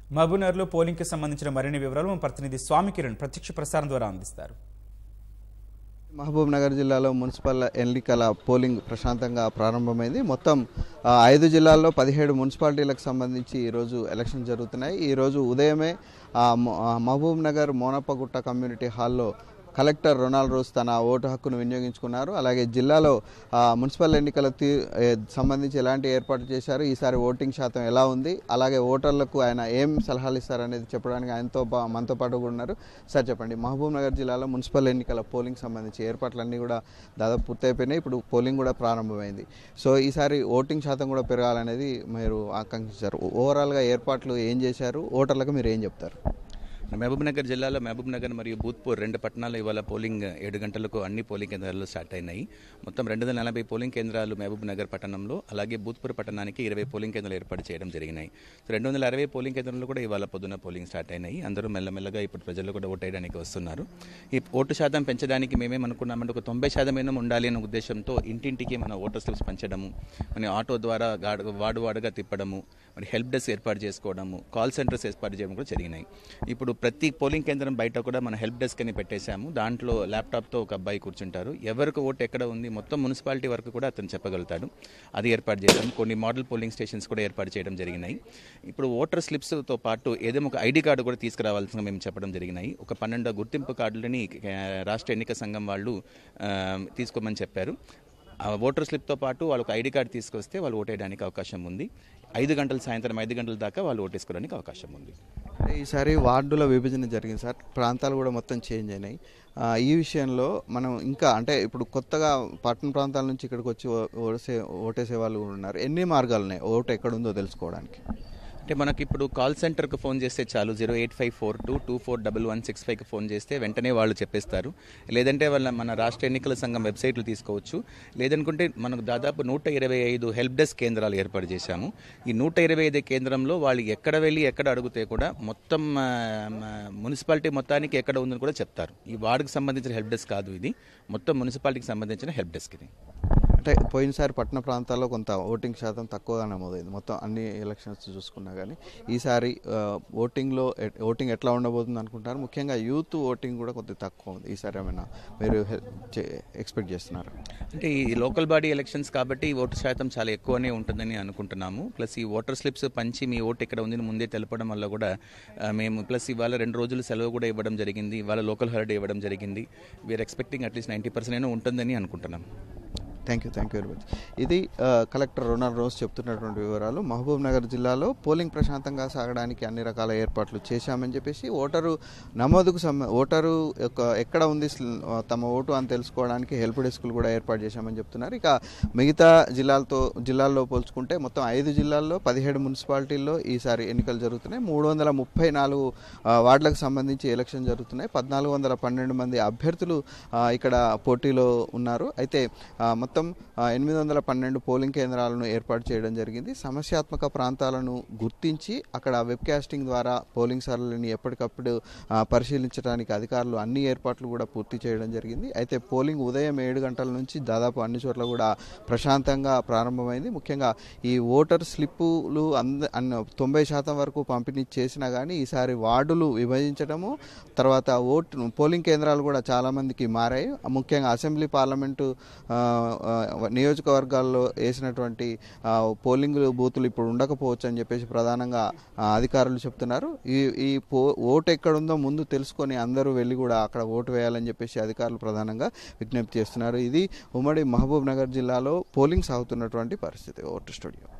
మహబూబ్నగర్లో పోలింగ్కి సంబంధించిన మరిన్ని వివరాలు మా ప్రతినిధి స్వామి కిరణ్ ప్రత్యక్ష ప్రసారం ద్వారా అందిస్తారు మహబూబ్ నగర్ జిల్లాలో మున్సిపల్ ఎన్నికల పోలింగ్ ప్రశాంతంగా ప్రారంభమైంది మొత్తం ఆ, ఐదు జిల్లాల్లో పదిహేడు మున్సిపాలిటీలకు సంబంధించి ఈరోజు ఎలక్షన్ జరుగుతున్నాయి ఈరోజు ఉదయమే ఆ, మ- ఆ, మహబూబ్ నగర్ మోనప్పగుట్ట కమ్యూనిటీ హాల్లో కలెక్టర్ రొనాల్డ్ రోజ్ తన ఓటు హక్కును వినియోగించుకున్నారు అలాగే జిల్లాలో ఆ, మున్సిపల్ ఎన్నికల తీ ఏ, సంబంధించి ఎలాంటి ఏర్పాటు చేశారు ఈసారి ఓటింగ్ శాతం ఎలా ఉంది అలాగే ఓటర్లకు ఆయన ఏం సలహాలు ఇస్తారనేది చెప్పడానికి ఆయనతో పా- మనతో పాటు కూడా ఉన్నారు సార్ చెప్పండి మహబూబ్ నగర్ జిల్లాలో మున్సిపల్ ఎన్నికల పోలింగ్ సంబంధించి ఏర్పాట్లన్నీ కూడా దాదాపు పూర్తయిపోయినాయి ఇప్పుడు పోలింగ్ కూడా ప్రారంభమైంది సో ఈసారి ఓటింగ్ శాతం కూడా పెరగాలనేది మీరు ఆకాంక్షించారు ఓవరాల్గా ఏర్పాట్లు ఏం చేశారు ఓటర్లకు మీరు ఏం చెప్తారు మహబూబ్ నగర్ జిల్లాలో మహబూబ్ నగర్ మరియు భూత్పూర్ రెండు పట్టణాలు ఇవాళ పోలింగ్ ఏడు గంటలకు అన్ని పోలింగ్ కేంద్రాలు స్టార్ట్ అయినాయి మొత్తం రెండు వందల నలభై పోలింగ్ కేంద్రాలు మహబూబ్ నగర్ పట్టణంలో అలాగే భూత్పూర్ పట్టణానికి ఇరవై పోలింగ్ కేంద్రాలు ఏర్పాటు చేయడం జరిగినాయి సో రెండు వందల అరవై పోలింగ్ కేంద్రాలు కూడా ఇవాళ పొద్దున పోలింగ్ స్టార్ట్ అయినాయి అందరూ మెల్లమెల్లగా ఇప్పుడు ప్రజలు కూడా ఓటేయడానికి వస్తున్నారు ఈ ఓటు శాతం పెంచడానికి మేమేమనుకున్నామంటే ఒక తొంభై శాతమైన ఉండాలి అనే ఉద్దేశంతో ఇంటింటికి మన ఓటర్ స్లిప్స్ పంచడము మన ఆటో ద్వారా గాడు వాడు వాడుగా తిప్పడము మరి హెల్ప్ డెస్క్ ఏర్పాటు చేసుకోవడము కాల్ సెంటర్స్ ఏర్పాటు చేయడం కూడా జరిగినాయి ఇప్పుడు ప్రతి పోలింగ్ కేంద్రం బయట కూడా మన హెల్ప్ డెస్క్ అని పెట్టేశాము దాంట్లో ల్యాప్టాప్తో ఒక అబ్బాయి కూర్చుంటారు ఎవరికి ఓటు ఎక్కడ ఉంది మొత్తం మున్సిపాలిటీ వరకు కూడా అతను చెప్పగలుగుతాడు అది ఏర్పాటు చేశాం కొన్ని మోడల్ పోలింగ్ స్టేషన్స్ కూడా ఏర్పాటు చేయడం జరిగినాయి ఇప్పుడు ఓటర్ స్లిప్స్తో పాటు ఏదైనా ఒక ఐడి కార్డు కూడా తీసుకురావాల్సిందిగా మేము చెప్పడం జరిగినాయి ఒక పన్నెండు గుర్తింపు కార్డులని ఆ, రాష్ట్ర ఎన్నిక సంఘం వాళ్ళు ఆ, తీసుకోమని చెప్పారు ఆ ఓటర్ స్లిప్తో పాటు వాళ్ళకి ఐడి కార్డు తీసుకొస్తే వాళ్ళు ఓటేయడానికి అవకాశం ఉంది ఐదు గంటల సాయంత్రం ఐదు గంటల దాకా వాళ్ళు ఓటేసుకోవడానికి అవకాశం ఉంది అంటే ఈసారి వార్డుల విభజన జరిగింది సార్ ప్రాంతాలు కూడా మొత్తం చేంజ్ అయినాయి ఆ, ఈ విషయంలో మనం ఇంకా అంటే ఇప్పుడు కొత్తగా పట్టణ ప్రాంతాల నుంచి ఇక్కడికి వచ్చి ఓ- ఓటేసే ఓటేసే వాళ్ళు కూడా ఉన్నారు ఎన్ని మార్గాలు ఉన్నాయి ఓటు ఎక్కడ ఉందో తెలుసుకోవడానికి అంటే మనకి ఇప్పుడు కాల్ సెంటర్కి ఫోన్ చేస్తే చాలు zero eight five four two two four double one six ఫైవ్కి ఫోన్ చేస్తే వెంటనే వాళ్ళు చెప్పేస్తారు లేదంటే వాళ్ళ మన రాష్ట్ర ఎన్నికల సంఘం వెబ్సైట్లు తీసుకోవచ్చు లేదనుకుంటే మనకు దాదాపు నూట ఇరవై ఐదు హెల్ప్ డెస్క్ కేంద్రాలు ఏర్పాటు చేశాము ఈ నూట ఇరవై ఐదు కేంద్రంలో వాళ్ళు ఎక్కడ వెళ్ళి ఎక్కడ అడిగితే కూడా మొత్తం ఆ, ఆ, మున్సిపాలిటీ మొత్తానికి ఎక్కడ ఉందని కూడా చెప్తారు ఈ వార్డుకి సంబంధించిన హెల్ప్ డెస్క్ కాదు ఇది మొత్తం మున్సిపాలిటీకి సంబంధించిన హెల్ప్ డెస్క్ ఇది అంటే పోయినసారి పట్టణ ప్రాంతాల్లో కొంత ఓటింగ్ శాతం తక్కువగా నమోదైంది మొత్తం అన్ని ఎలక్షన్స్ చూసుకున్నా కానీ ఈసారి ఆ, ఓటింగ్లో ఎ- ఓటింగ్ ఎట్లా ఉండబోతుంది అనుకుంటారు ముఖ్యంగా యూత్ ఓటింగ్ కూడా కొద్దిగా తక్కువ ఉంది ఈసారి ఏమైనా మీరు హె- చే- ఎక్స్పెక్ట్ చేస్తున్నారు అంటే ఈ లోకల్ బాడీ ఎలక్షన్స్ కాబట్టి ఈ ఓటు శాతం చాలా ఎక్కువనే ఉంటుందని అనుకుంటున్నాము ప్లస్ ఈ ఓటర్ స్లిప్స్ పంచి మీ ఓటు ఎక్కడ ఉంది అని ముందే తెలపడం వల్ల కూడా ఆ, మేము ప్లస్ ఇవాళ రెండు రోజులు సెలవు కూడా ఇవ్వడం జరిగింది ఇవాళ లోకల్ హాలిడే ఇవ్వడం జరిగింది we're expecting at least ninety percent అయినా ఉంటుందని అనుకుంటున్నాం thank you thank you very much ఇది ఆ, కలెక్టర్ రొనాల్డ్ రోజ్ చెప్తున్నటువంటి వివరాలు మహబూబ్ నగర్ జిల్లాలో పోలింగ్ ప్రశాంతంగా సాగడానికి అన్ని రకాల ఏర్పాట్లు చేశామని చెప్పేసి ఓటరు నమోదుకు సంబ ఓటరు యొక్క ఎక్కడ ఉంది స్ల- ఆ, తమ ఓటు అని తెలుసుకోవడానికి హెల్ప్ డెస్క్లు కూడా ఏర్పాటు చేశామని చెప్తున్నారు ఇక మిగతా జిల్లాలతో జిల్లాల్లో పోల్చుకుంటే మొత్తం ఐదు జిల్లాల్లో పదిహేడు మున్సిపాలిటీల్లో ఈసారి ఎన్నికలు జరుగుతున్నాయి మూడు వందల ముప్పై నాలుగు ఆ, వార్డులకు సంబంధించి ఎలక్షన్ జరుగుతున్నాయి పద్నాలుగు వందల పన్నెండు మంది అభ్యర్థులు ఆ, ఇక్కడ పోటీలో ఉన్నారు అయితే ఆ, మొత్తం ఆ, ఎనిమిది వందల పన్నెండు పోలింగ్ కేంద్రాలను ఏర్పాటు చేయడం జరిగింది సమస్యాత్మక ప్రాంతాలను గుర్తించి అక్కడ వెబ్ కాస్టింగ్ ద్వారా పోలింగ్ సరళిని ఎప్పటికప్పుడు ఆ, పరిశీలించడానికి అధికారులు అన్ని ఏర్పాట్లు కూడా పూర్తి చేయడం జరిగింది అయితే పోలింగ్ ఉదయం ఏడు గంటల నుంచి దాదాపు అన్ని చోట్ల కూడా ప్రశాంతంగా ప్రారంభమైంది ముఖ్యంగా ఈ ఓటర్ స్లిప్పులు అంద అన్న తొంభై శాతం వరకు పంపిణీ చేసినా కానీ ఈసారి వార్డులు విభజించడము తర్వాత ఓటు పోలింగ్ కేంద్రాలు కూడా చాలామందికి మారాయి ముఖ్యంగా అసెంబ్లీ పార్లమెంటు ఆ, ఆ, నియోజకవర్గాల్లో వేసినటువంటి ఆ, పోలింగ్ బూతులు ఇప్పుడు ఉండకపోవచ్చు అని చెప్పేసి ప్రధానంగా ఆ, అధికారులు చెప్తున్నారు ఈ ఈ పో ఓటు ఎక్కడుందో ముందు తెలుసుకొని అందరూ వెళ్ళి కూడా అక్కడ ఓటు వేయాలని చెప్పేసి అధికారులు ప్రధానంగా విజ్ఞప్తి చేస్తున్నారు ఇది ఉమ్మడి మహబూబ్ నగర్ జిల్లాలో పోలింగ్ సాగుతున్నటువంటి పరిస్థితి ఓటు స్టూడియో